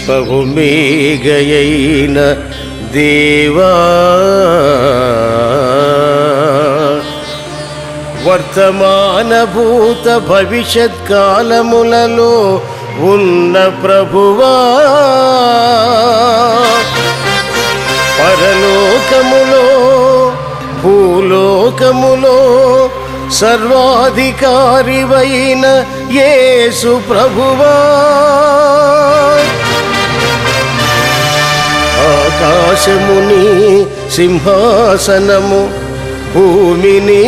బహుమేగయైన దేవా వర్తమాన భూత భవిష్యత్ కాలములలో ఉన్న ప్రభువా పరలోకములో భూలోకములో సర్వాధికారివైన యేసు ప్రభువా ఆకాశముని సింహాసనము భూమిని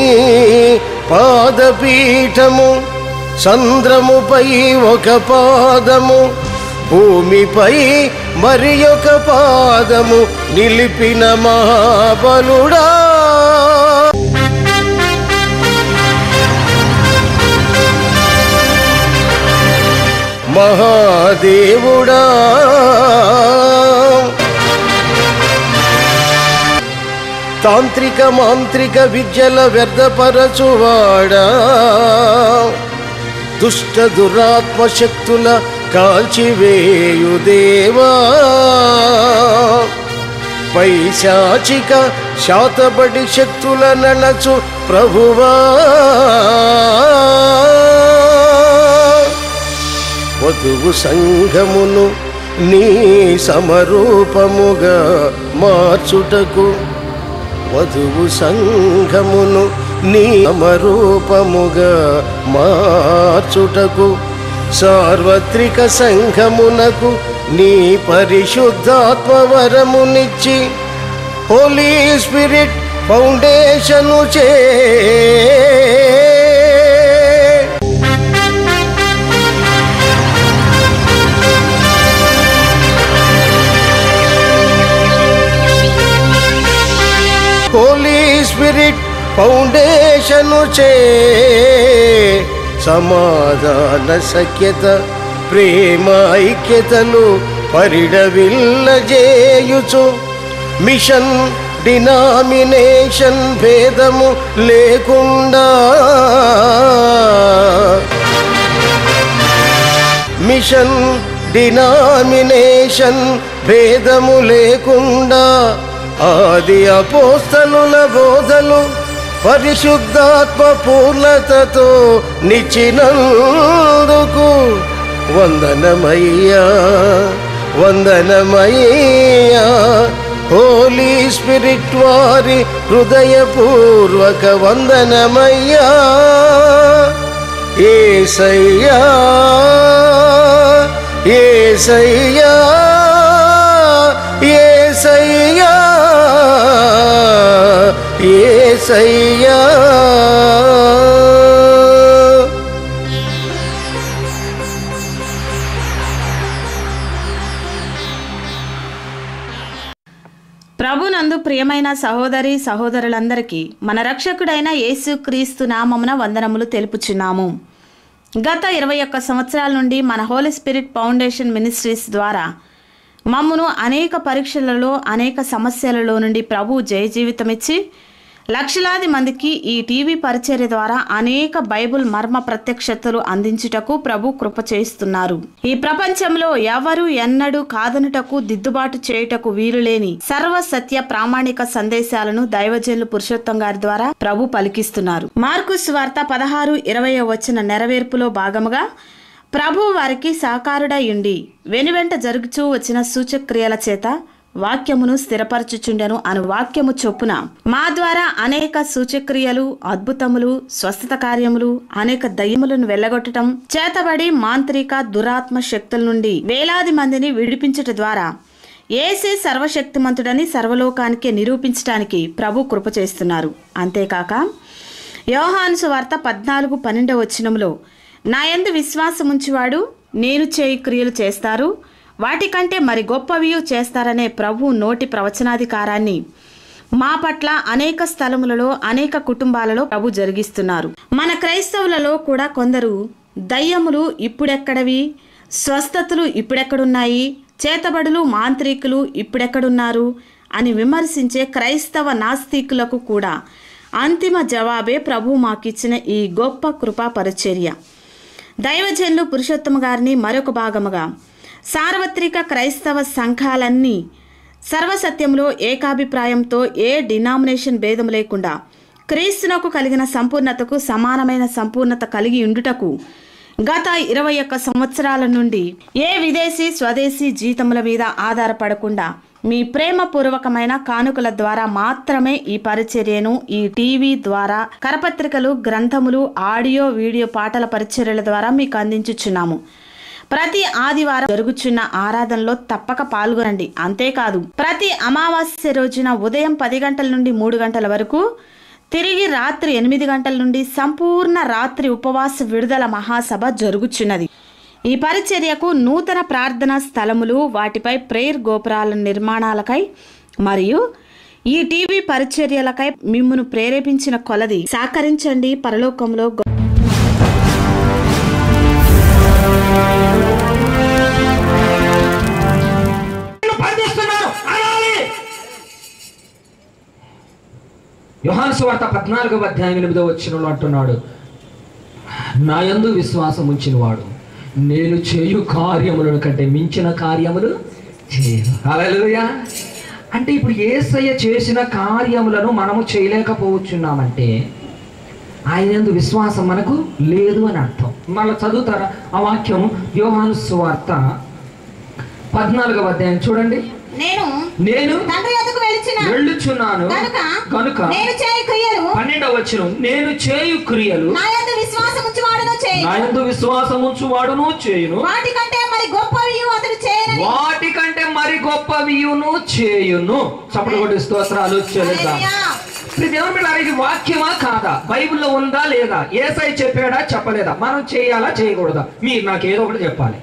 పాదపీఠము చంద్రముపై ఒక పాదము భూమిపై మరి ఒక పాదము నిలిపిన మహాబలుడా మహాదేవుడా తాంత్రిక మాంత్రిక విద్యల వ్యర్థపరచువాడా దుష్ట దురాత్మ శక్తుల కాల్చివేయు దేవా పైశాచిక శాతబడి శక్తుల నడచు ప్రభువా వధువు సంఘమును నీ సమరూపముగా మార్చుటకు వధువు సంఘమును నీ సమరూపముగా మార్చుటకు సార్వత్రిక సంఘమునకు నీ పరిశుద్ధాత్మ వరమునిచ్చి హోలీ స్పిరిట్ ఫౌండేషను చే హోలీ స్పిరిట్ ఫౌండేషను చే సమాధాన సఖ్యత ప్రేమ ఐక్యతలు పరిడవిల్లజేయుచు మిషన్ డినామినేషన్ భేదము లేకుండా మిషన్ డినామినేషన్ భేదము లేకుండా ఆది అపోస్తలుల బోధలు పరిశుద్ధాత్మ పూర్ణతతో నిచ్చినందుకు వందనమయ్యా వందనమయ్యా హోలీ స్పిరిట్ వారి హృదయపూర్వక వందనమయ్యా ఏసయ్యా ఏసయ్యా ఏసయ్యా ఏసయ్యా ప్రభునందు ప్రియమైన సహోదరి సహోదరులందరికీ మన రక్షకుడైన యేసుక్రీస్తు నామమున వందనములు తెలుపుచున్నాము గత ఇరవై ఒక్క సంవత్సరాల నుండి మన హోలీ స్పిరిట్ ఫౌండేషన్ మినిస్ట్రీస్ ద్వారా మమ్మను అనేక పరీక్షలలో అనేక సమస్యలలో నుండి ప్రభు జయ జీవితం ఇచ్చి లక్షలాది మందికి ఈ టీవీ పరిచర్య ద్వారా అనేక బైబుల్ మర్మ ప్రత్యక్షతలు అందించుటకు ప్రభు కృప చేస్తున్నారు ఈ ప్రపంచంలో ఎవరు ఎన్నడూ కాదనుటకు దిద్దుబాటు చేయుటకు వీలులేని సర్వ సత్య ప్రామాణిక సందేశాలను దైవజనులు పురుషోత్తం గారి ద్వారా ప్రభు పలికిస్తున్నారు మార్కు స్వార్త పదహారు ఇరవై వచ్చిన నెరవేర్పులో భాగముగా ప్రభు వారికి సహకారుడై ఉండి వెనువెంట జరుగుచూ వచ్చిన సూచక్రియల చేత వాక్యమును స్థిరపరచుచుండెను అను వాక్యము చొప్పున మా ద్వారా అనేక సూచక్రియలు అద్భుతములు స్వస్థత కార్యములు అనేక దయ్యములను వెళ్ళగొట్టడం చేతబడి మాంత్రిక దురాత్మ శక్తుల నుండి వేలాది మందిని విడిపించుట ద్వారా ఏసే సర్వశక్తిమంతుడని సర్వలోకానికి నిరూపించడానికి ప్రభు కృప చేస్తున్నారు అంతేకాక యోహాను సువార్త పద్నాలుగు పన్నెండవ వచనంలో నా యందు విశ్వాసముంచువాడు నేను చేయి క్రియలు చేస్తారు వాటికంటే మరి గొప్పవియు చేస్తారనే ప్రభు నోటి ప్రవచనాధికారాన్ని మా పట్ల అనేక స్థలములలో అనేక కుటుంబాలలో ప్రభు జరిగిస్తున్నారు మన క్రైస్తవులలో కూడా కొందరు దయ్యములు ఇప్పుడెక్కడవి స్వస్థతలు ఇప్పుడెక్కడున్నాయి చేతబడులు మాంత్రికులు ఇప్పుడెక్కడున్నారు అని విమర్శించే క్రైస్తవ నాస్తికులకు కూడా అంతిమ జవాబే ప్రభు మాకిచ్చిన ఈ గొప్ప కృపా పరిచర్య దైవజనులు పురుషోత్తమ గారిని మరొక భాగముగా సార్వత్రిక క్రైస్తవ సంఘాలన్నీ సర్వసత్యంలో ఏకాభిప్రాయంతో ఏ డినామినేషన్ భేదం లేకుండా క్రీస్తునకు కలిగిన సంపూర్ణతకు సమానమైన సంపూర్ణత కలిగి ఉండుటకు గత ఇరవై ఒక్క సంవత్సరాల నుండి ఏ విదేశీ స్వదేశీ జీతముల మీద ఆధారపడకుండా మీ ప్రేమపూర్వకమైన కానుకల ద్వారా మాత్రమే ఈ పరిచర్యను ఈ టీవీ ద్వారా కరపత్రికలు గ్రంథములు ఆడియో వీడియో పాటల పరిచర్యల ద్వారా మీకు అందించుచున్నాము ప్రతి ఆదివారం జరుగుచున్న ఆరాధనలో తప్పక పాల్గొనండి అంతేకాదు ప్రతి అమావాస్య రోజున ఉదయం పది గంటల నుండి మూడు గంటల వరకు తిరిగి రాత్రి ఎనిమిది గంటల నుండి సంపూర్ణ రాత్రి ఉపవాస విడుదల మహాసభ జరుగుచున్నది ఈ పరిచర్యకు నూతన ప్రార్థనా స్థలములు వాటిపై ప్రేయర్ గోపురాల నిర్మాణాలకై మరియు ఈ టీవీ పరిచర్యలకై మిమ్మును ప్రేరేపించిన కొలది సహకరించండి పరలోకంలో గొప్ప నిన్ను బంధిస్తున్నాను అనాలి యోహాను సువార్త పద్నాలుగవ అధ్యాయం ఎనిమిదవ వచ్చినలో అంటున్నాడు నా యందు విశ్వాసం ఉంచినవాడు నేను చేయు కార్యములను కంటే మించిన కార్యములు చేయను హల్లెలూయా అంటే ఇప్పుడు ఏసయ్య చేసిన కార్యములను మనము చేయలేకపోవచ్చున్నామంటే ఆయన యందు విశ్వాసం మనకు లేదు అని అర్థం మళ్ళీ చదువుతారా ఆ వాక్యం యోహాను సువార్త పద్నాలుగవ అధ్యాయం చూడండి నేను నేను తండ్రి యొద్దకు వెళుచున్న వెళ్ళుచున్నాను కనుక కనుక నేను చేయు క్రియలు పన్నెండవ వచ్చిన నేను చేయు క్రియలు నా యందు విశ్వాసం ఉంచువాడును చేయి నా యందు విశ్వాసం ఉంచువాడును చేయును వాటికంటే మరి గొప్పవి అతడు చేయనని వాటికంటే మరి గొప్పవియును చేయును చప్పుడు కొట్టి స్తోత్రాలు చెల్లిద్దాం హల్లెలూయా. ఇప్పుడు దేవుని బిడ్డ ఇది వాక్యమా కాదా బైబిల్లో ఉందా లేదా ఏసై చెప్పాడా చెప్పలేదా మనం చేయాలా చేయకూడదా మీరు నాకు ఏదో ఒకటి చెప్పాలి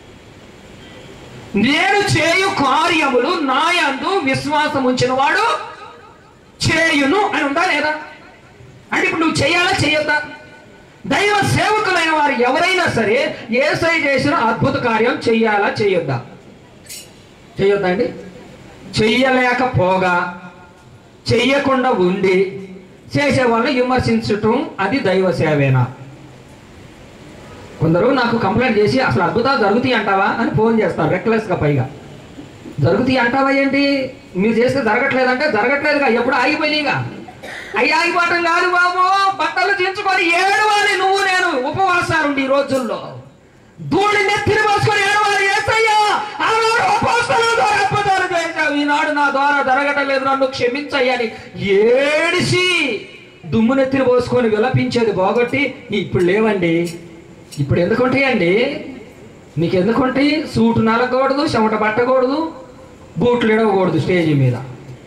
నేను చేయు కార్యములు నా యందు విశ్వాసం ఉంచిన వాడు చేయును అని ఉందా లేదా అంటే ఇప్పుడు నువ్వు చేయాలా చేయొద్దా దైవ సేవకులైన వారు ఎవరైనా సరే ఏసై చేసిన అద్భుత కార్యం చెయ్యాలా చేయొద్దా చేయొద్దా అండి చెయ్యలేకపోగా చెయ్యకుండా ఉండి చేసే వాళ్ళని విమర్శించటం అది దైవ సేవేనా కొందరు నాకు కంప్లైంట్ చేసి అసలు అద్భుతాలు జరుగుతాయి అంటావా అని ఫోన్ చేస్తారు రెక్లెస్గా పైగా జరుగుతాయి అంటావా ఏంటి మీరు చేస్తే జరగట్లేదంటే జరగట్లేదుగా ఎప్పుడు ఆగిపోయినాయిగా అవి ఆగిపోవటం కాదు బాబు బట్టలు దించుకొని ఏడవాలి నువ్వు నేను ఉపవాసాలు ఈ రోజుల్లో ధూళి నెత్తిని పోసుకొని ఏడవాలి ఏసయ్యా ఆనాడు అపోస్తలుల ద్వారా అద్భుతాలు చేశావు ఈనాడు నా ద్వారా జరగటం లేదు నన్ను క్షమించయ్యని ఏడిసి దుమ్ము నెత్తిని పోసుకొని విలపించేది బాగొట్టి ఇప్పుడు లేవండి ఇప్పుడు ఎందుకు ఉంటాయండి మీకు ఎందుకు ఉంటాయి సూటు నలగకూడదు చెమట పట్టకూడదు బూట్లు ఇడవకూడదు స్టేజీ మీద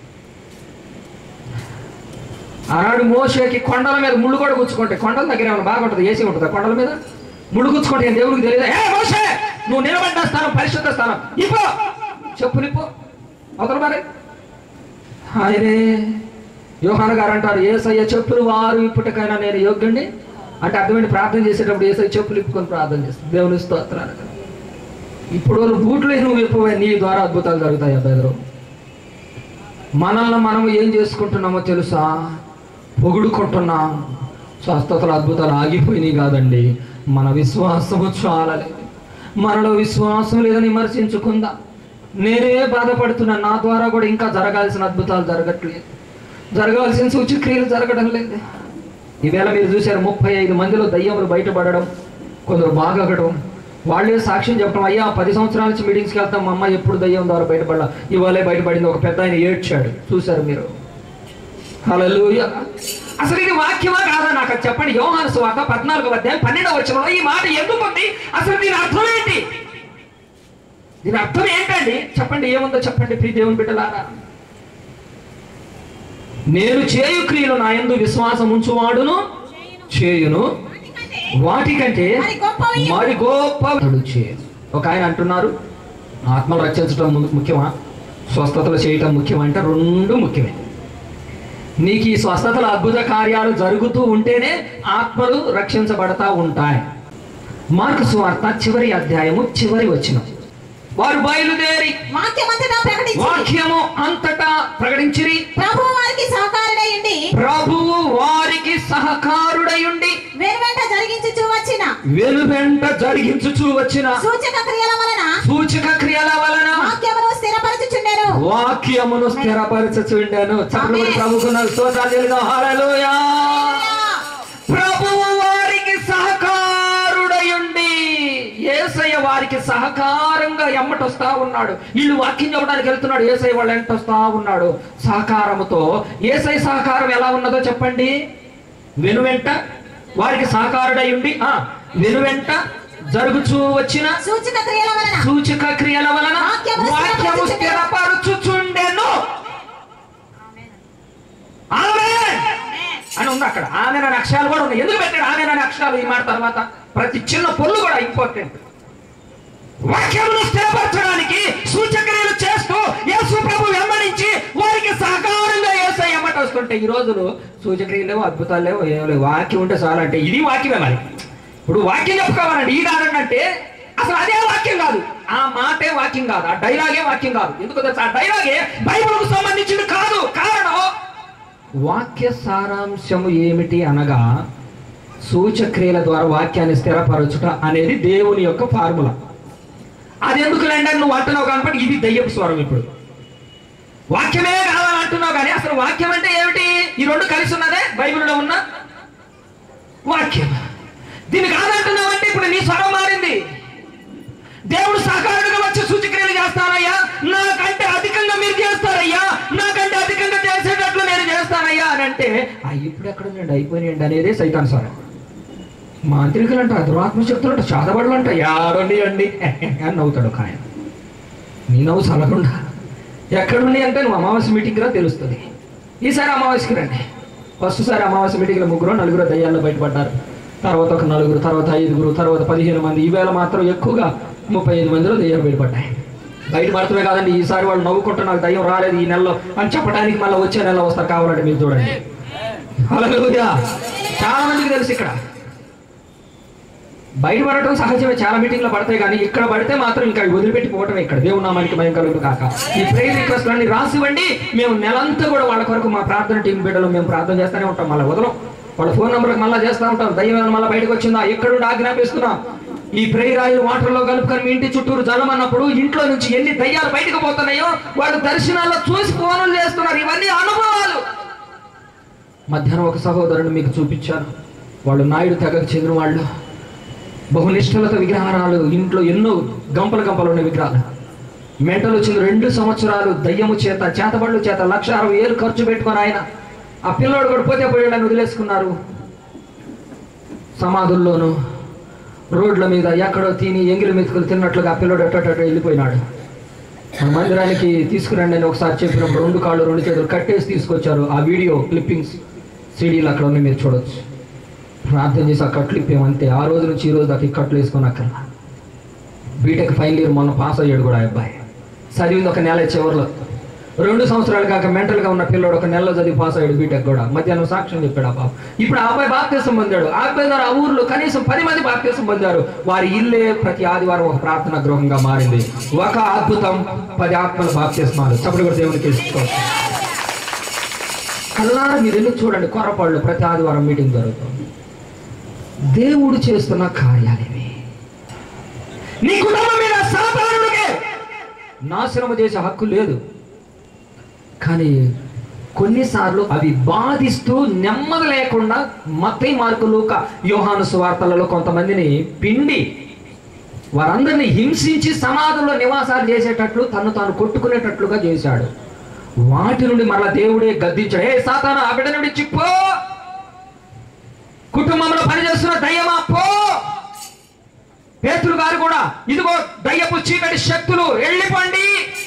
ఆనాడు మోసేకి కొండల మీద ముళ్ళు కూడా గుచ్చుకుంటాయి కొండల దగ్గర ఏమైనా బాగా ఉంటుంది ఏసీ ఉంటుందా కొండల మీద ముళ్ళు గుచ్చుకుంటే దేవుడికి తెలియదు ఏ మోసే నువ్వు నిలబడ్డ స్థానం పరిశుద్ధ స్థానం ఇపో చెప్పు నిప్పు అవతల మరి ఆయనే యోహాన్ గారు అంటారు ఏసయ్య చెప్పులు వారు ఇప్పటికైనా నేను యోగ్యుండి అంటే అర్థమైంది ప్రార్థన చేసేటప్పుడు ఏసయ్య చెప్పులు ఇప్పుకొని ప్రార్థన చేస్తాను దేవుని స్తోత్రాలు ఇప్పుడు వాళ్ళు బూట్లు నువ్వు ఇప్పవే నీ ద్వారా అద్భుతాలు జరుగుతాయి బెదరు మనల్ని మనం ఏం చేసుకుంటున్నామో తెలుసా పొగుడుకుంటున్నాం స్వస్థతలు అద్భుతాలు ఆగిపోయినాయి కాదండి మన విశ్వాసము చాలలేదు మనలో విశ్వాసం లేదని విమర్శించుకుందా నేనే బాధపడుతున్నా నా ద్వారా కూడా ఇంకా జరగాల్సిన అద్భుతాలు జరగట్లేదు జరగాల్సిన సూచక్రియలు జరగడం లేదు ఈవేళ మీరు చూశారు ముప్పై ఐదు మందిలో దయ్యములు బయటపడడం కొందరు బాగగడం వాళ్ళే సాక్ష్యం చెప్పడం అయ్యా పది సంవత్సరాల నుంచి మీటింగ్స్కి వెళ్తాం మా అమ్మ ఎప్పుడు దయ్యం ద్వారా బయటపడాల ఇవాళే బయటపడింది ఒక పెద్ద ఆయన ఏడ్చాడు చూశారు మీరు హల్లెలూయా అసలు ఇది వాక్యమా కాదా నాకు అది చెప్పండి యోహాను సువార్త పద్నాలుగు అధ్యాయం పన్నెండవ వచనంలో ఈ మాట ఎందుకు ఉంది అసలు దీని అర్థం ఏంటి దీని అర్థం ఏంటండి చెప్పండి ఏముందో చెప్పండి ప్రీ దేవుని బిడ్డలారా నేను చేయు క్రియలు నా యందు విశ్వాసం ఉంచువాడును చేయును వాటికంటే మరి గొప్పవి మరి గొప్ప చేయను ఒక ఆయన అంటున్నారు ఆత్మలు రక్షించడం ము- ముఖ్యమా స్వస్థతలు చేయటం ముఖ్యమా అంటే రెండు ముఖ్యమే నీకు ఈ స్వస్థతల అద్భుత కార్యాలు జరుగుతూ ఉంటేనే ఆత్మలు రక్షించబడతా ఉంటాయి మార్కు సువార్త చివరి అధ్యాయము చివరి వచ్చిన వారు బయలుదేరి వాక్యమంతటా ప్రకటించి వాక్యము అంతటా ప్రకటించిరి ప్రభు వారికి సహకారుడై ఉండి ప్రభువు వారికి సహకారుడయుండి వెనువెంట జరిగించుచూ వచ్చిన వెను వెంట జరిగించుచూ వచ్చిన సూచక క్రియల వలన సూచక క్రియల వలన వాక్యమును స్థిరపరచుచుండెను వాక్యమును స్థిరపరచుచుండాను చక్కటి ఆమేన్. ప్రభుకున్న స్తోత్రాలు చెల్లిదాం. హల్లెలూయా ప్రభువు వారికి సహకారుడయుండి ఏసయ్య వారికి సహకారంగా ఎమ్మటొస్తా ఉన్నాడు వీళ్ళు వాక్యం చెప్పడానికి వెళ్తున్నాడు ఏసయ్య వాళ్ళు ఎంటొస్తా ఉన్నాడు సహకారముతో ఏసయ్య సహకారం ఎలా ఉన్నదో చెప్పండి వెనువెంట వారికి సహకారుడయుండి ఆ వెనువెంట జరుగుచూ వచ్చిన సూచక క్రియల వలన సూచక క్రియల వలన వాక్యము వాక్యము స్థిరపరచుచుండెను ఆమేన్ అని ఉంది అక్కడ ఆమె అనే అక్షరాలు కూడా ఉన్నాయి ఎందుకు పెట్టాడు ఆమె అనే అక్షరాలు ఈ మాట తర్వాత ప్రతి చిన్న పొల్లు కూడా ఇంపార్టెంట్ వాక్యమును స్థిరపరచడానికి సూచక్రియలు చేస్తూ యేసు ప్రభు వెంబడించి వారికి సహకారంగా యేసు ఎమ్మట వస్తుంటే ఈ రోజులు సూచక్రియలు లేవు అద్భుతాలు లేవు ఏం లేవు వాక్యం ఉంటే చాలు అంటే ఇది వాక్యమే మరి ఇప్పుడు వాక్యం చెప్పుకోవాలండి ఈ కాదండి అంటే అసలు అదే వాక్యం కాదు ఆ మాటే వాక్యం కాదు ఆ డైలాగే వాక్యం కాదు ఎందుకు తెలుసా ఆ డైలాగే బైబిల్కు సంబంధించింది కాదు కారణం వాక్య సారాంశము ఏమిటి అనగా సూచక్రియల ద్వారా వాక్యాన్ని స్థిరపరచుట అనేది దేవుని యొక్క ఫార్ములా అది ఎందుకు లేండి నువ్వు అంటున్నావు కాబట్టి ఇది దయ్యపు స్వరం ఇప్పుడు వాక్యమే కాదని అంటున్నావు కానీ అసలు వాక్యం అంటే ఏమిటి ఈ రెండు కలిసి ఉన్నదే బైబిల్లో ఉన్న వాక్యం దీన్ని కాదంటున్నావు అంటే ఇప్పుడు నీ స్వరం మారింది దేవుడు సహకారుడిగా వచ్చి సూచక్రియలు చేస్తానయ్యా నాకంటే అధికంగా మీరు చేస్తారయ్యా నాకంటే అధికంగా చేసేటట్లు నేను చేస్తానయ్యా అని అంటే ఆ ఇప్పుడు ఎక్కడ ఉండండి అయిపోయినండి అనేది సైతాన్ స్వరం మాంత్రికులు అంట దురాత్మ శక్తులు అంట చాదబడులు అంట యాడండి అండి అని నవ్వుతాడు ఒక ఆయన నీ నవ్వు చల్లకుండా ఎక్కడుండి అంటే నువ్వు అమావాస్య మీటింగ్ రా తెలుస్తుంది ఈసారి అమావాస్యకి రండి ఫస్ట్ సారి అమావాస్య మీటింగ్లో ముగ్గురు నలుగురు దయ్యాల్లో బయటపడ్డారు తర్వాత ఒక నలుగురు తర్వాత ఐదుగురు తర్వాత పదిహేను మంది ఈవేళ మాత్రం ఎక్కువగా ముప్పై ఐదు మందిలో దయ్యాలు బయటపడ్డాయి బయటపడతమే కాదండి ఈసారి వాళ్ళు నవ్వుకుంటూ నాకు దయ్యం రాలేదు ఈ నెలలో అని చెప్పడానికి మళ్ళీ వచ్చే నెలలో వస్తారు కావాలంటే మీరు చూడండి హల్లెలూయా చాలా మందికి తెలుసు ఇక్కడ బయట పడటం సహజమే చాలా మీటింగ్లో పడతాయి కానీ ఇక్కడ పడితే మాత్రం ఇంకా వదిలిపెట్టి పోవటమే ఇక్కడ దేవుడు నామానికి భయం కలుగు కాక ఈ ప్రేయర్ రిక్వెస్ట్ అన్ని రాసివ్వండి మేము నెలంతా కూడా వాళ్ళ కొరకు మా ప్రార్థన టీం బిడ్డలు మేము ప్రార్థన చేస్తూనే ఉంటాం మళ్ళీ వదలం వాళ్ళ ఫోన్ నెంబర్కి మళ్ళీ చేస్తూ ఉంటాం దయ్యం మళ్ళీ బయటకు వచ్చిందా ఎక్కడుండి ఆజ్ఞాపిస్తున్నాం ఈ ప్రేయర్ ఆయిల్ వాటర్లో కలుపుకొని మీ ఇంటి చుట్టూరు జలం అన్నప్పుడు ఇంట్లో నుంచి ఎన్ని దయ్యాలు బయటకు పోతున్నాయో వాళ్ళు దర్శనాల్లో చూసి ఫోన్లు చేస్తున్నారు ఇవన్నీ అనుభవాలు మధ్యాహ్నం ఒక సహోదరుని మీకు చూపించాను వాళ్ళు నాయుడు తెగకు చెందిన వాళ్ళు బహునిష్టలతో విగ్రహాలు ఇంట్లో ఎన్నో గంపలు గంపలు ఉన్న విగ్రహాలు మెంటలు వచ్చిన రెండు సంవత్సరాలు దయ్యము చేత చేతబళ్ళు చేత లక్ష అరవై వేలు ఖర్చు పెట్టుకొని ఆయన ఆ పిల్లోడు కూడా పోతే పోయాడని వదిలేసుకున్నారు సమాధుల్లోనూ రోడ్ల మీద ఎక్కడో తిని ఎంగిలి మెతుకులు తిన్నట్లుగా ఆ పిల్లోడు ఎట్టట వెళ్ళిపోయినాడు మన మందిరానికి తీసుకురండి అని ఒకసారి చెప్పినప్పుడు రెండు కాళ్ళు రెండు చేతులు కట్టేసి తీసుకొచ్చారు ఆ వీడియో క్లిప్పింగ్స్ సీడీలు అక్కడ ఉన్నాయి మీరు చూడొచ్చు ప్రార్థన చేసి ఆ కట్లు ఇప్పేమంతే ఆ రోజు నుంచి ఈ రోజు దాకా ఈ కట్లు వేసుకొని అక్కడ బీటెక్ ఫైనల్ ఇయర్ మొన్న పాస్ అయ్యాడు కూడా ఆ అబ్బాయి చదివింది ఒక నెల చివరిలో రెండు సంవత్సరాలు కాక మెంటల్గా ఉన్న పిల్లోడు ఒక నెలలో చదివి పాస్ అయ్యాడు బీటెక్ కూడా మధ్యాహ్నం సాక్ష్యం చెప్పాడు ఆ పాప ఇప్పుడు ఆ అబ్బాయి బాప్తీసం పొందాడు ఆ అబ్బాయి ద్వారా ఆ ఊర్లో కనీసం పది మంది బాప్తీసం పొందారు వారి ఇల్లే ప్రతి ఆదివారం ఒక ప్రార్థన గృహంగా మారింది ఒక అద్భుతం పది ఆత్మల బాప్తీస్మాలు చప్పుడు కూడా దేవునికి ఇచ్చుకోవచ్చు కల్లారా మీరు వెళ్ళి చూడండి కొరపాళ్ళు ప్రతి ఆదివారం మీటింగ్ జరుగుతుంది దేవుడు చేస్తున్న కార్యాలేవి నీ కుటుంబం మీద సాధారణుడికే నాశనము చేసే హక్కు లేదు కానీ కొన్నిసార్లు అవి బాధిస్తూ నెమ్మది లేకుండా మత్తయి మార్కులు యోహాను సువార్తలలో కొంతమందిని పిండి వారందరినీ హింసించి సమాధుల్లో నివాసాలు చేసేటట్లు తను తాను కొట్టుకునేటట్లుగా చేశాడు వాటి నుండి మరలా దేవుడే గద్దించాడు ఏ సాతాను ఆ బిడ్డ నుండి చిప్పో కుటుంబంలో పనిచేస్తున్న దయ్యమా పో పేతులు గారు కూడా ఇదిగో దయ్యపు చీకటి శక్తులు వెళ్ళిపోండి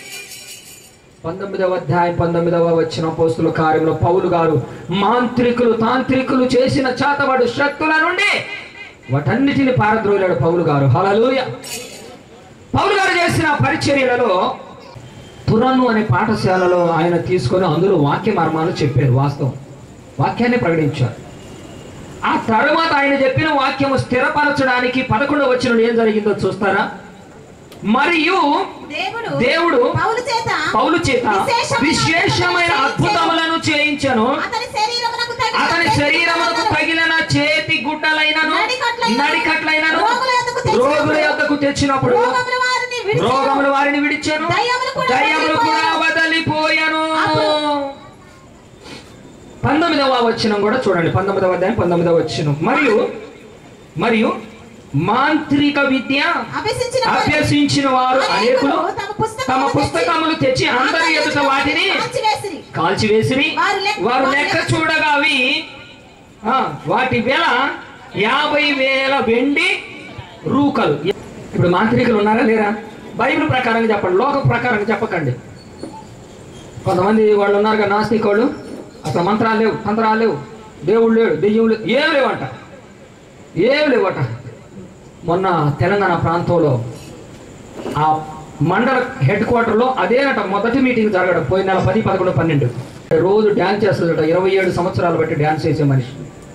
పంతొమ్మిదవ అధ్యాయం పంతొమ్మిదవ వచ్చిన పోస్తుల కార్యంలో పౌలు గారు మాంత్రికులు తాంత్రికులు చేసిన చేతబడు శక్తుల నుండి వాటన్నిటిని పారద్రోలాడు పౌలు గారు హలలుయ పౌలు గారు చేసిన పరిచర్యలలో తురను అనే పాఠశాలలో ఆయన తీసుకొని అందులో వాక్య మర్మాలు చెప్పారు వాస్తవం వాక్యాన్ని ప్రకటించారు ఆ తర్వాత ఆయన చెప్పిన వాక్యము స్థిరపరచడానికి పదకొండవ వచ్చిన ఏం జరిగిందో చూస్తారా మరియు దేవుడు దేవుడు పౌలు చేత పౌలు చేత విశేషమైన విశేషమైన అద్భుతములను చేయించను అతని శరీరమునకు తగిన తగిలిన అతని చేతి శరీరమునకు గుడ్డలను, తగిలిన చేతి గుడ్డలైనను నడికట్లైనను, నడికట్లైనను రోగుల యొద్దకు తెచ్చినప్పుడు, రోగుల యొద్దకు తెచ్చినప్పుడు రోగముల వారిని విడిచెను. రోగములు వారిని విడిచాను దయ్యములు కూడా దయ్యములు కూడా వదిలిపోయాను. వదలిపోయాను అప్పుడు- పంతొమ్మిదవ వచనం కూడా చూడండి పంతొమ్మిదవ అధ్యాయం పంతొమ్మిదవ వచనం మరియు మరియు మాంత్రిక విద్య అభ్యసించిన వారు- అభ్యసించిన వారు అనేకులు తమ పుస్తకములు తమ పుస్తకములు తెచ్చి అందరి ఎదుట వాటిని కాల్చివేసిరి. కాల్చివేసిరి వారు లెక్క- వారు వారు లెక్క లెక్క చూడగా అవి ఆ, వాటి వేల యాభై వేల వెండి రూకలు ఇప్పుడు మాంత్రికులు ఉన్నారా లేరా బైబిల్ ప్రకారంగా చెప్పండి లోక ప్రకారంగా చెప్పకండి కొంతమంది వాళ్ళు ఉన్నారు కదా నాస్తిక వాళ్ళు అసలు మంత్రాలు లేవు తంత్రాలు లేవు దేవుడు లేడు దెయ్యం లేవు ఏం లేవంట ఏం లేవట మొన్న తెలంగాణ ప్రాంతంలో ఆ మండల హెడ్ క్వార్టర్లో అదేనట మొదటి మీటింగ్ జరగడం పోయిన నెల పది పదకొండు పన్నెండు రోజు డ్యాన్స్ చేస్తుందట ఇరవై ఏడు సంవత్సరాలు బట్టి డ్యాన్స్ చేసే మనిషి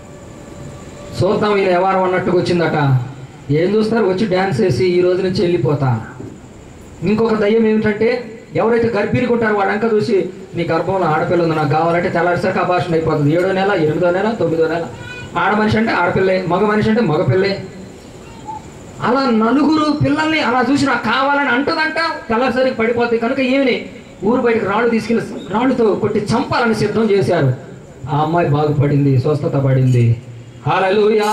చూద్దాం ఈయన ఎవరు అన్నట్టుగా వచ్చిందట ఏం చూస్తారు వచ్చి డ్యాన్స్ చేసి ఈ రోజు నుంచి వెళ్ళిపోతా ఇంకొక దయ్యం ఏమిటంటే ఎవరైతే గర్భిణి ఉంటారో వాళ్ళంక చూసి నీ గర్భంలో ఆడపిల్ల ఉంది నాకు కావాలంటే తెల్లారిసరికి అభాషణ అయిపోతుంది ఏడో నెల ఎనిమిదో నెల తొమ్మిదో నెల ఆడ మనిషి అంటే ఆడపిల్లే మగ మనిషి అంటే మగపిల్లే అలా నలుగురు పిల్లల్ని అలా చూసి నాకు కావాలని అంటుందంట తెల్లసరికి పడిపోతాయి కనుక ఏమిని ఊరు బయటకు రాళ్ళు తీసుకెళ్ళి రాళ్ళుతో కొట్టి చంపాలని సిద్ధం చేశారు ఆ అమ్మాయి బాగుపడింది స్వస్థత పడింది హాలూయా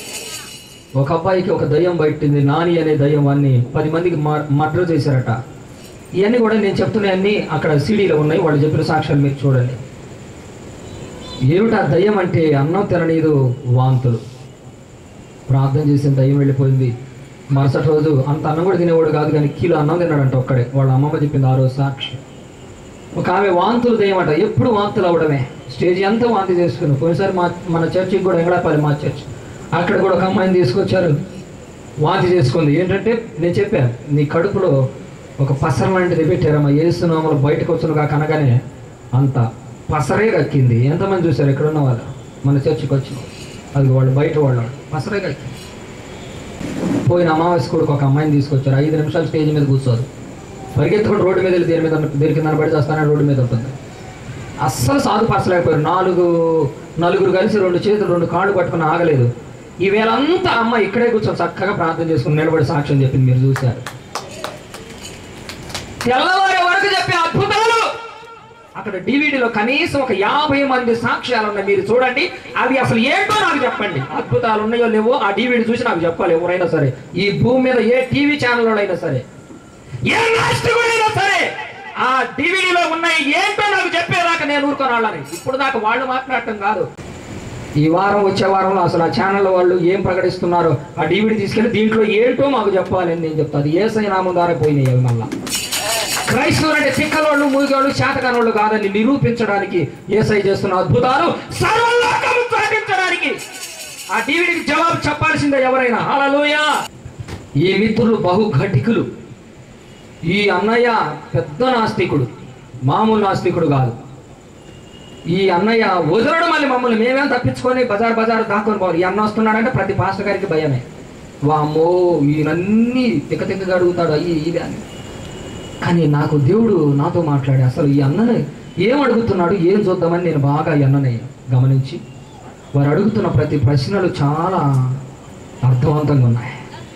ఒక అబ్బాయికి ఒక దయ్యం బయటింది నాని అనే దయ్యం అన్ని పది మందికి మర్డర్ చేశారట ఇవన్నీ కూడా నేను చెప్తున్నాయన్నీ అక్కడ సీడీలో ఉన్నాయి వాళ్ళు చెప్పిన సాక్ష్యాలు మీరు చూడండి ఏమిటా దయ్యం అంటే అన్నం తిననీదు వాంతులు ప్రార్థన చేసిన దయ్యం వెళ్ళిపోయింది మరుసటి రోజు అంత అన్నం కూడా తినేవాడు కాదు కానీ కిలో అన్నం తిన్నాడంట ఒక్కడే వాళ్ళ అమ్మమ్మ చెప్పింది ఆ రోజు సాక్షి ఒక ఆమె వాంతులు దయ్యమట ఎప్పుడు వాంతులు అవడమే స్టేజ్ అంతా వాంతి చేసుకున్నాం పోయినసారి మా మన చర్చికి కూడా ఎంగళాపల్లి మా చర్చ్ అక్కడ కూడా ఒక అమ్మాయిని తీసుకొచ్చారు వాంతి చేసుకుంది ఏంటంటే నేను చెప్పాను నీ కడుపులో ఒక పసర లాంటిది పెట్టారమ్మా ఏసునామలు బయటకు వచ్చినగా కనగానే అంత పసరే కక్కింది ఎంతమంది చూశారు ఇక్కడ ఉన్న వాళ్ళు మన చర్చికి వచ్చిన అది వాళ్ళు బయట వాళ్ళు పసరే కక్కింది పోయిన అమావాస్య కూడా ఒక అమ్మాయిని తీసుకొచ్చారు ఐదు నిమిషాలు స్టేజ్ మీద కూర్చోరు పరిగెత్తుకుంటూ రోడ్డు మీద వెళ్ళి దేని మీద దేని కింద పడి చేస్తానని రోడ్డు మీద ఉంటుంది అస్సలు సాధు పరచలేకపోయారు నాలుగు నలుగురు కలిసి రెండు చేతులు రెండు కాళ్ళు పట్టుకుని ఆగలేదు ఈ వేళంతా అమ్మ ఇక్కడే కూర్చొని చక్కగా ప్రార్థన చేసుకుని నిలబడి సాక్ష్యం చెప్పింది మీరు చూశారు తెల్లవారే వరకు చెప్పే అద్భుతాలు అక్కడ డివిడిలో కనీసం ఒక యాభై మంది సాక్ష్యాలు ఉన్నాయి మీరు చూడండి అవి అసలు ఏంటో నాకు చెప్పండి అద్భుతాలు ఉన్నాయో లేవో ఆ డివిడి చూసి నాకు చెప్పాలి ఎవరైనా సరే ఈ భూమి మీద ఏ టీవీ ఛానల్ అయినా సరే ఏ నాస్తికుడైనా సరే ఆ డివిడిలో ఉన్నాయి ఏంటో నాకు చెప్పేదాకా నేను ఊరుకోనాలని ఇప్పుడు నాకు వాళ్ళు మాట్లాడటం కాదు ఈ వారం వచ్చే వారంలో అసలు ఆ ఛానల్ వాళ్ళు ఏం ప్రకటిస్తున్నారో ఆ డివిడి తీసుకెళ్ళి దీంట్లో ఏంటో మాకు చెప్పాలి అని నేను చెప్తాను అది ఏసై నామం ద్వారా పోయినాయి అవి మళ్ళా క్రైస్తవులు అంటే తిక్కలోళ్ళు మూగోళ్ళు శాతకానోళ్ళు కాదని నిరూపించడానికి ఏసై చేస్తున్న అద్భుతాలు సర్వలోకము ప్రకటించడానికి ఆ డివిడికి జవాబు చెప్పాల్సిందే ఎవరైనా హల్లెలూయా ఈ మిత్రులు బహు ఘటికులు ఈ అన్నయ్య పెద్ద నాస్తికుడు మామూలు నాస్తికుడు కాదు ఈ అన్నయ్య వదలడు మళ్ళీ మమ్మల్ని మేమేం తప్పించుకొని బజార్ బజార్ దాక్కొని పోవాలి ఈ అన్న వస్తున్నాడంటే ప్రతి పాస్టర్ గారికి భయమే వామ్మో ఈయనన్నీ తిక్క తిక్కగా అడుగుతాడు అయ్యి ఇది అని కానీ నాకు దేవుడు నాతో మాట్లాడి అసలు ఈ అన్నని ఏం అడుగుతున్నాడు ఏం చూద్దామని నేను బాగా ఈ అన్నని గమనించి వారు అడుగుతున్న ప్రతి ప్రశ్నలు చాలా అర్థవంతంగా ఉన్నాయి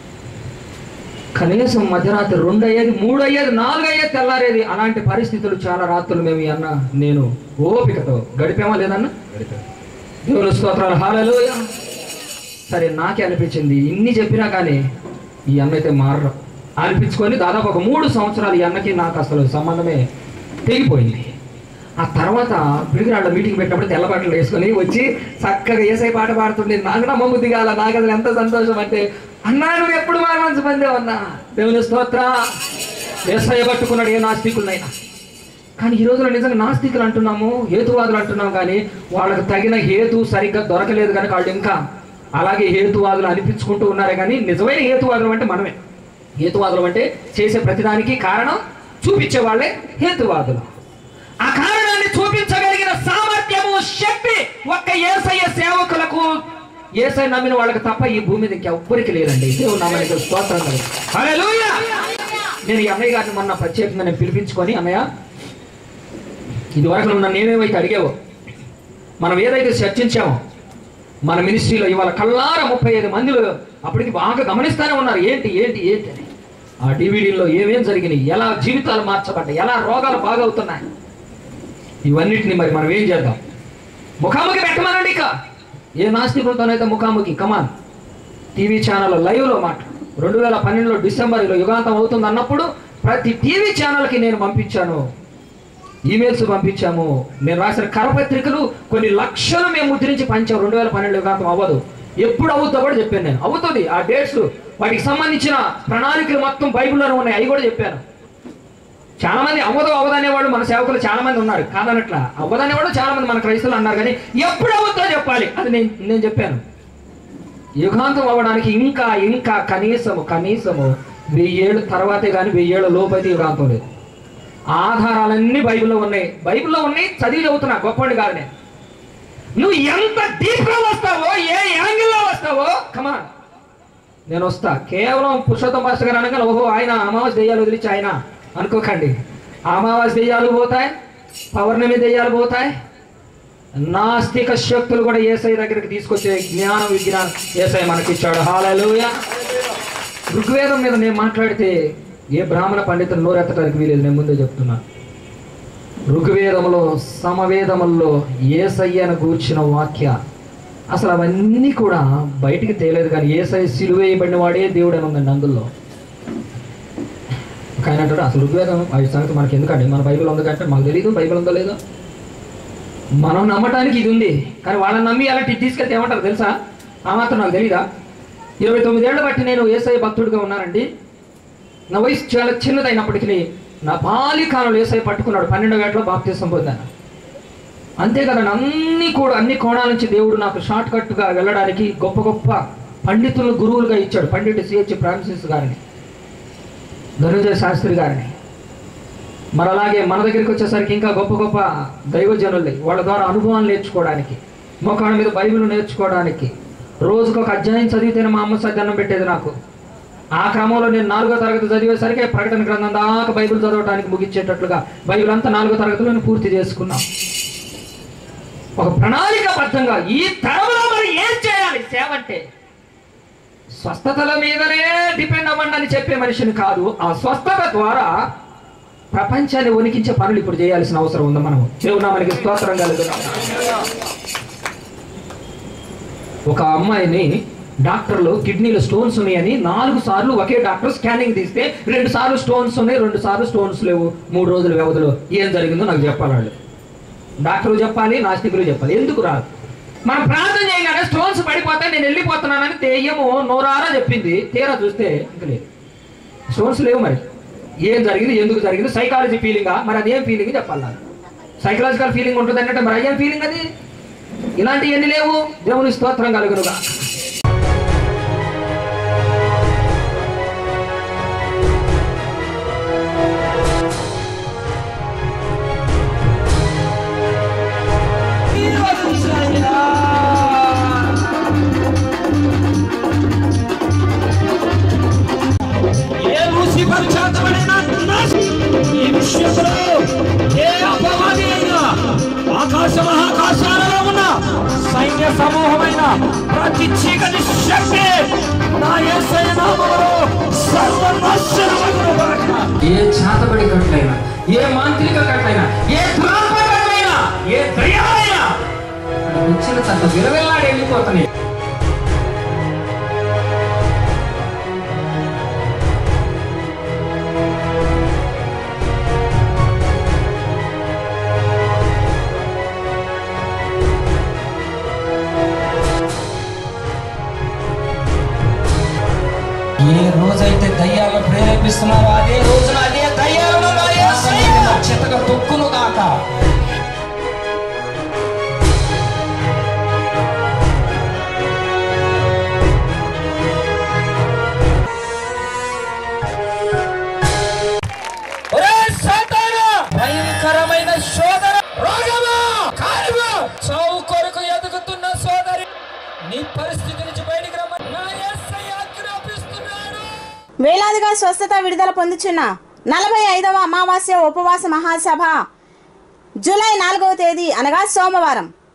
కనీసం మధ్యరాత్రి రెండు అయ్యేది మూడు అయ్యేది నాలుగు అయ్యేది తెల్లారేది అలాంటి పరిస్థితులు చాలా రాత్రులు మేము ఈ అన్న నేను ఓపికతో గడిపామా లేదన్న దేవుని స్తోత్రాలు హాలలోయ సరే నాకే అనిపించింది ఇన్ని చెప్పినా కానీ ఈ అన్న అయితే మారడం అనిపించుకొని దాదాపు ఒక మూడు సంవత్సరాలు ఈ అన్నకి నాకు అసలు సంబంధమే తెగిపోయింది ఆ తర్వాత పిడిగిరాళ్ళ మీటింగ్ పెట్టినప్పుడు తెల్ల బట్టలు వేసుకొని వచ్చి చక్కగా ఏసై పాట పాడుతుండే నాకు నమ్మబుద్ధి కాల నాకు అసలు ఎంత సంతోషం అంటే అన్నా నువ్వు ఎప్పుడు మా మనసు పొందే ఉన్నా దేవుని స్తోత్ర ఏసై పట్టుకున్నాడు ఏ నాస్తికులనైనా కానీ ఈ రోజున నిజంగా నాస్తికులు అంటున్నాము హేతువాదులు అంటున్నాం కానీ వాళ్ళకి తగిన హేతు సరిగ్గా దొరకలేదు కనుక వాళ్ళు ఇంకా అలాగే హేతువాదులు అనిపించుకుంటూ ఉన్నారే కానీ నిజమైన హేతువాదులు అంటే మనమే హేతువాదులు అంటే చేసే ప్రతిదానికి కారణం చూపించే వాళ్ళే హేతువాదులు ఆ కారణాన్ని చూపించగలిగిన సామర్థ్యము శక్తి ఒక్క ఏసయ్య సేవకులకు ఏసై నమ్మిన వాళ్ళకి తప్ప ఈ భూమి మీద ఇంకెవ్వరికి లేదండి దేవుడు నమ్మనికి స్తోత్రం కలుగు. హల్లెలూయా నేను ఈ అన్నయ్య గారిని మొన్న ప్రత్యేకంగా నేను పిలిపించుకొని అన్నయ్య ఇది వరకు నువ్వు నన్ను ఏమేమైతే అడిగావో మనం ఏదైతే చర్చించామో మన మినిస్ట్రీలో ఇవాళ కల్లార ముప్పై ఐదు మందిలో అప్పటికి బాగా గమనిస్తూనే ఉన్నారు ఏంటి ఏంటి ఏంటి అని ఆ డివిడీలో ఏమేం జరిగినాయి ఎలా జీవితాలు మార్చబడ్డాయి ఎలా రోగాలు బాగవుతున్నాయి ఇవన్నిటిని మరి మనం ఏం చేద్దాం ముఖాముఖి పెట్టమనండి ఇక ఏ నాస్తికులతోనైతే ముఖాముఖి కమాన్ టీవీ ఛానల్ లైవ్లో మాట రెండు వేల పన్నెండులో డిసెంబర్లో యుగాంతం అవుతుంది అన్నప్పుడు ప్రతి టీవీ ఛానల్కి నేను పంపించాను ఈమెయిల్స్ పంపించాము నేను రాసిన కరపత్రికలు కొన్ని లక్షలు మేము ముద్రించి పంచాం రెండు వేల పన్నెండు యుగాంతం అవ్వదు ఎప్పుడు అవుతుందో కూడా చెప్పాను నేను అవుతుంది ఆ డేట్స్ వాటికి సంబంధించిన ప్రణాళికలు మొత్తం బైబిల్లోనే ఉన్నాయి అవి కూడా చెప్పాను చాలా మంది అవ్వదు అవ్వదనేవాళ్ళు మన సేవకులు చాలా మంది ఉన్నారు కాదనట్లా అవ్వదనేవాళ్ళు చాలా మంది మన క్రైస్తవులు అన్నారు కానీ ఎప్పుడు అవుతుందో చెప్పాలి అది నేను నేను చెప్పాను యుగాంతం అవ్వడానికి ఇంకా ఇంకా కనీసము కనీసము వెయ్యేళ్ళు తర్వాతే కానీ వెయ్యేళ్ళ లోపైతే యుగాంతం లేదు ఆధారాలన్నీ బైబిల్లో ఉన్నాయి బైబిల్లో ఉన్నాయి చదివి చదువుతున్నా గొప్పండి కాదు నేను నువ్వు ఎంత డీప్గా వస్తావో ఏ యాంగిల్లో వస్తావో కమా నేను వస్తా కేవలం పురుషోత్తం పాస్టర్ గారు అనగా ఓహో ఆయన అమావాస్య దెయ్యాలు వదిలించి ఆయన అనుకోకండి అమావాస్య దెయ్యాలు పోతాయి పౌర్ణమి దెయ్యాలు పోతాయి నాస్తిక శక్తులు కూడా ఏసై దగ్గరికి తీసుకొచ్చే జ్ఞానం విజ్ఞానం ఏసై మనకిచ్చాడు హాలూయ ఋగ్వేదం మీద నేను మాట్లాడితే ఏ బ్రాహ్మణ పండితులు నోరెత్తడానికి వీలేదు నేను ముందే చెప్తున్నా ఋగ్వేదములో సమవేదముల్లో ఏసయ్యను గూర్చిన వాక్య అసలు అవన్నీ కూడా బయటికి తేలేదు కానీ ఏసై సిలువేయబడిన వాడే దేవుడు అని ఉందండి అందులో ఒక ఆయన అంటాడు అసలు ఋగ్వేదం అవి సంగతి మనకి ఎందుకండి మన బైబిల్ ఉంది కంటే మాకు తెలియదు బైబిల్ ఉందో లేదో మనం నమ్మటానికి ఇది ఉంది కానీ వాళ్ళని నమ్మి అలాంటి తీసుకెళ్తే ఏమంటారు తెలుసా ఆ మాత్రం నాకు తెలీదా ఇరవై తొమ్మిదేళ్ల బట్టి నేను ఏసఐ భక్తుడిగా ఉన్నానండి నా వయసు చాలా చిన్నదైనప్పటికీ నా బాల్యకాలంలో ఏసఐ పట్టుకున్నాడు పన్నెండో ఏటలో బాప్తీసం పొందాను అంతే కదా అన్ని కూడా అన్ని కోణాల నుంచి దేవుడు నాకు షార్ట్ కట్గా వెళ్ళడానికి గొప్ప గొప్ప పండితులను గురువులుగా ఇచ్చాడు పండిట్ సిహెచ్ ఫ్రాన్సిస్ గారిని ధనుంజయ శాస్త్రి గారిని మరి అలాగే మన దగ్గరికి వచ్చేసరికి ఇంకా గొప్ప గొప్ప దైవజనుల్ని వాళ్ళ ద్వారా అనుభవాలు నేర్చుకోవడానికి మోకాళ్ళ మీద బైబిల్ నేర్చుకోవడానికి రోజుకు ఒక అధ్యాయం చదివితేనే మా అమ్మ సజ్జన్నం పెట్టేది నాకు ఆ క్రమంలో నేను నాలుగో తరగతి చదివేసరికి ప్రకటన గ్రంథం దాకా బైబిల్ చదవడానికి ముగించేటట్లుగా బైబిల్ అంతా నాలుగో తరగతిలో నేను పూర్తి చేసుకున్నాం ఒక ప్రణాళికాబద్ధంగా ఈ తరంలో మరి ఏం చేయాలి సేవ అంటే స్వస్థతల మీదనే డిపెండ్ అవ్వండి అని చెప్పే మనిషిని కాదు ఆ స్వస్థత ద్వారా ప్రపంచాన్ని వణికించే పనులు ఇప్పుడు చేయాల్సిన అవసరం ఉంది మనము దేవునా మనకి స్తోత్రం కలుగుతాం ఒక అమ్మాయిని డాక్టర్లు కిడ్నీలో స్టోన్స్ ఉన్నాయని నాలుగు సార్లు ఒకే డాక్టర్ స్కానింగ్ తీస్తే రెండు సార్లు స్టోన్స్ ఉన్నాయి రెండు సార్లు స్టోన్స్ లేవు మూడు రోజుల వ్యవధిలో ఏం జరిగిందో నాకు చెప్పాలి వాళ్ళు డాక్టర్లు చెప్పాలి నాస్తికులు చెప్పాలి ఎందుకు రాదు మనం ప్రార్థన చేయగానే స్టోన్స్ పడిపోతే నేను వెళ్ళిపోతున్నానని తెయ్యము నోరారా చెప్పింది తీరా చూస్తే ఇంక లేదు స్టోన్స్ లేవు మరి ఏం జరిగింది ఎందుకు జరిగింది సైకాలజీ ఫీలింగా మరి అదేం ఫీలింగ్ చెప్పాలి నాకు సైకలాజికల్ ఫీలింగ్ ఉంటుంది అంటే మరి అయ్యేం ఫీలింగ్ అది ఇలాంటివి ఎన్ని లేవు దేవుని స్తోత్రం కలుగునుగా ఏ లూసిఫర్ చేతబడిన ఈ విషయంలో ఏ అపవాది అయినా ఆకాశ మహాకాశాలలో ఉన్న సైన్య సమూహమైన ప్రతి చీకటి శక్తి నా యేసయ్య నామములో సర్వనాశనమగునుగాక. ఏ చేతబడి కట్లైనా ఏ మాంత్రిక కట్లైనా ఏ దురాత్మ కట్లైనా ఏ దయ్యాలైనా అది వచ్చిన తన విరవెల్లాడి వెళ్ళిపోతున్నాయి ఏ రోజైతే దయ్యాలను ప్రేరేపిస్తున్నారో అదే రోజున అదే దయ్యాలను నా యేసయ్య చితక తొక్కును గాక ఒరే సాతాను! భయంకరమైన శోధన రోగమా కాలువా చావు కొరకు ఎదుగుతున్న సోదరి నీ పరిస్థితి నుంచి బయటికి రమ్మని నా యేసయ్య ఆజ్ఞాపిస్తున్నాడు వేలాదిగా స్వస్థత విడుదల పొందుచున్న నలభై ఐదవ అమావాస్య ఉపవాస మహాసభ జూలై నాలుగవ తేదీ అనగా సోమవారం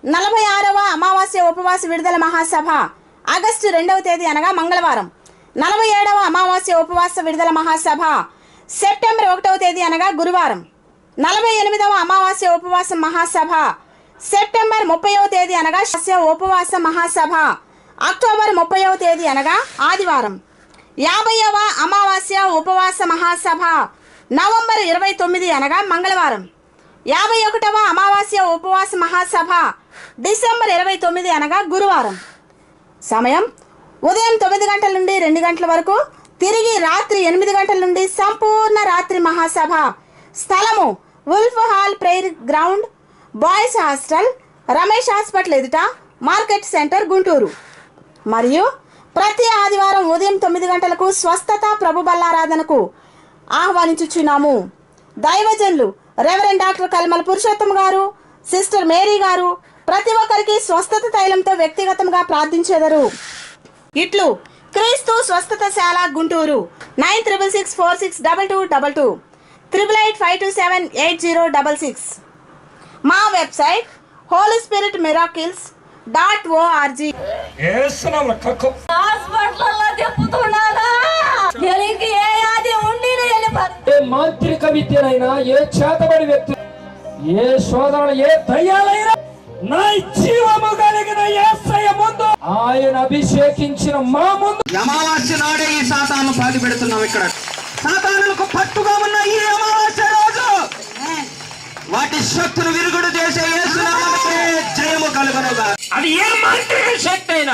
నలభై ఆరవ అమావాస్య ఉపవాస విడుదల మహాసభ ఆగస్టు రెండవ తేదీ అనగా మంగళవారం నలభై ఏడవ అమావాస్య ఉపవాస విడుదల మహాసభ సెప్టెంబర్ ఒకటవ తేదీ అనగా గురువారం నలభై ఎనిమిదవ అమావాస్య ఉపవాస మహాసభ సెప్టెంబర్ ముప్పైవ తేదీ అనగా శస్య ఉపవాస మహాసభ అక్టోబర్ ముప్పైవ తేదీ అనగా ఆదివారం యాభైవ అమావాస్య ఉపవాస మహాసభ నవంబర్ ఇరవై తొమ్మిది అనగా మంగళవారం యాభై ఒకటవ అమావాస్య ఉపవాస మహాసభ డిసెంబర్ ఇరవై తొమ్మిది అనగా గురువారం సమయం ఉదయం తొమ్మిది గంటల నుండి రెండు గంటల వరకు తిరిగి రాత్రి ఎనిమిది గంటల నుండి సంపూర్ణ రాత్రి మహాసభ స్థలము Wolf hall prayer ground boys hostel Ramesh hospital ఎదుట మార్కెట్ సెంటర్ గుంటూరు మరియు ప్రతి ఆదివారం ఉదయం తొమ్మిది గంటలకు స్వస్థత ప్రభు బల్లారాధనకు ఆహ్వానించుచున్నాము దైవజనులు రెవరెండ్ డాక్టర్ కల్మల పురుషోత్తం గారు సిస్టర్ మేరీ గారు ప్రతి ఒక్కరికి స్వస్థత తైలంతో వ్యక్తిగతంగా ప్రార్థించెదరు ఇట్లు క్రీస్తు స్వస్థత శాల Guntur nine triple six four six double two double two triple eight five two seven eight zero double six మా website Holy Spirit miracles dot ORG ఏసునామములో కక్కు హాస్పిటల్లో తిప్పుతున్నానా ఎలికి ఏ అది ఉండి వెళ్ళిపోతుంది ఏ మాంత్రిక విద్యనైనా ఏ చేతబడి వ్యక్తి ఏ శోధనలు ఏ దయ్యాలైనా నా జీవము కలిగిన యేసయ్య ముందు ఆయన అభిషేకించిన మా ముందు అమావాస్య నాడే ఈ సాతాను పాతి పెడుతున్నాం ఇక్కడ సాతానులకు పట్టుగా ఉన్న ఈ అమావాస్య రోజు వాటి శక్తులు విరుగుడు చేసే యేసునామమునకే జయము కలుగునుగా అది ఏ మాంత్రిక శక్తి అయినా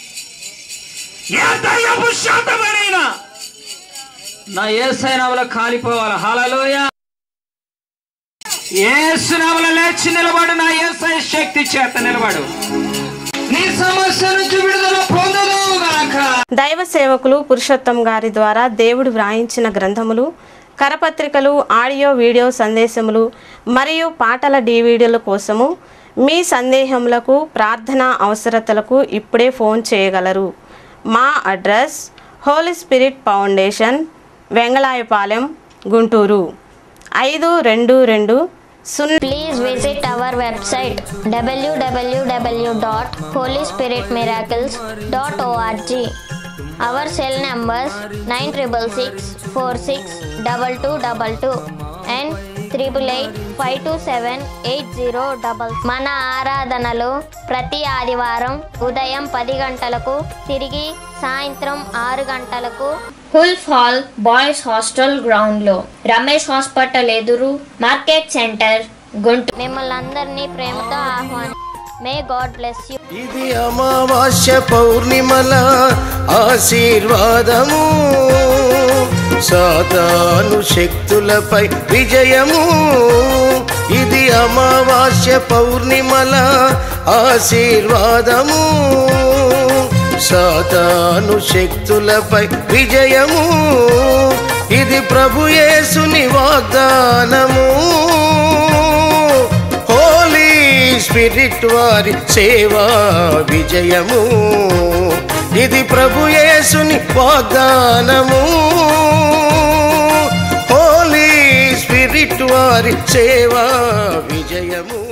ఏ దయ్యపు శాతమైనా నా ఏసైనాములో కాలిపోవాలి హలలోయ ఏసునాములో లేచి నిలబడు నా ఏసై శక్తి చేత నిలబడు నీ సమస్య నుంచి విడుదల పొందుగాక దైవ సేవకులు పురుషోత్తం గారి ద్వారా దేవుడు వ్రాయించిన గ్రంథములు కరపత్రికలు ఆడియో వీడియో సందేశములు మరియు పాటల డివిడీల కోసము మీ సందేహములకు ప్రార్థన అవసరతలకు ఇప్పుడే ఫోన్ చేయగలరు మా address Holy Spirit foundation Vengalayapalem Guntur ఐదు రెండు రెండు సున్నా Please visit our website www.holyspiritmiracles.org. Our cell numbers 9666 and 888 మన ఆరాధనలు ప్రతి ఆదివారం ఉదయం పది గంటలకు తిరిగి సాయంత్రం ఆరు గంటలకు Wolf hall boys hostel ground లో రమేష్ హాస్పిటల్ ఎదురు మార్కెట్ సెంటర్ గుంటూరు మిమ్మల్ని అందరినీ ప్రేమతో ఆహ్వానం మే గాడ్ బ్లెస్ యూ ఇది అమావాస్య పౌర్ణిమల ఆశీర్వాదము సాతాను శక్తులపై విజయము ఇది అమావాస్య పౌర్ణిమల ఆశీర్వాదము సాతాను శక్తులపై విజయము ఇది ప్రభు యేసుని వాగ్దానము హోలీ స్పిరిట్ వారి సేవా విజయము ఇది ప్రభు యేసుని వాగ్దానము హోలీ స్పిరిట్ వారి సేవా విజయము